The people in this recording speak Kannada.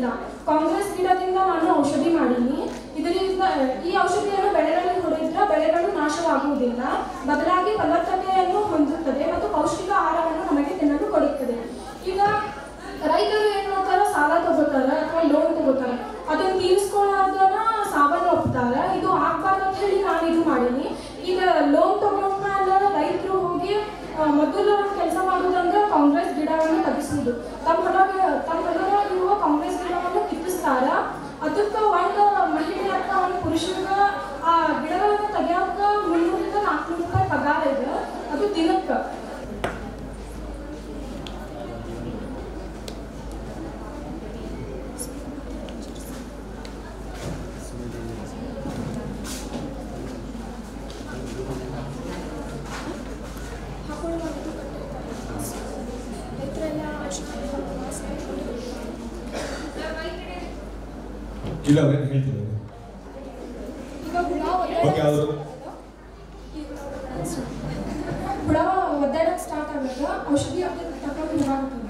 ಇಲ್ಲ ಕಾಂಗ್ರೆಸ್ ಗಿಡದಿಂದ ನಾನು ಔಷಧಿ ಮಾಡೀನಿ ಇದರಿಂದ ಈ ಔಷಧಿಯನ್ನು ಬೆಳೆಗಳಿಗೆ ಹೊಡೆದ್ರೆ ಬೆಳೆಗಳು ನಾಶವಾಗುವುದಿಲ್ಲ ಬದಲಾಗಿ ಫಲವತ್ತತೆಯನ್ನು ಹೊಂದುತ್ತದೆ ಮತ್ತು ಪೌಷ್ಟಿಕ ಆಹಾರವನ್ನು ನಮಗೆ ತಿನ್ನಲು ಕೊಡುತ್ತದೆ ಈಗ ರೈತರು ಏನ್ ಮಾಡ್ತಾರ ಸಾಲ ತಗೋತಾರ ಅಥವಾ ಲೋನ್ ತಗೋತಾರ ಅದನ್ನ ತೀರಿಸ್ಕೊಳ್ಳೋದನ್ನ ಸಾವನ್ನ ಒಪ್ತಾರ ಇದು ಆಗ್ಬಾರ್ದು ಅಂತ ಹೇಳಿ ನಾನು ಇದು ಮಾಡೀನಿ ಈಗ ಲೋನ್ ತಗೊಂಡ್ಮೇಲೆ ರೈತರು ಹೋಗಿ ಆ, ಮೊದಲು ಕೆಲಸ ಮಾಡೋದಂದ್ರೆ ಕಾಂಗ್ರೆಸ್ ಗಿಡವನ್ನು ತೆಗಿಸುವುದು ತಮ್ಮ ಹೊಲಗ ತಮ್ಮ ಹೊಲದೊಳಗೆ ಇರುವ ಕಾಂಗ್ರೆಸ್ ಗಿಡವನ್ನು ಕಿತ್ತಿಸ್ತಾರ ಅದಕ್ಕೆ ಒಂದು ಮಹಿಳೆ ಅಥವಾ ಒಂದು ಪುರುಷರಿಗೆ ಆ ಗಿಡಗಳನ್ನು ತೆಗಿಯೋಕ ಮುನ್ನೂರಿಂದ ನಾಲ್ಕುನೂರು ರೂಪಾಯಿ ಪಗಾರ ಇದೆ ಅದು ದಿನಕ್ಕೆ ಇಲ್ಲ ಅವ್ರೇನು ಹೇಳ್ತಿದ್ದಾರೆ ಈಗ ಹುಳ ಓಕೆ ಅವರು ಹುಳ ಒದ್ದಾಡಕ್ಕೆ ಸ್ಟಾರ್ಟ್ ಆಗುತ್ತೆ ಔಷಧಿ ತಗೊಂಡು ಹೋಗುತ್ತೆ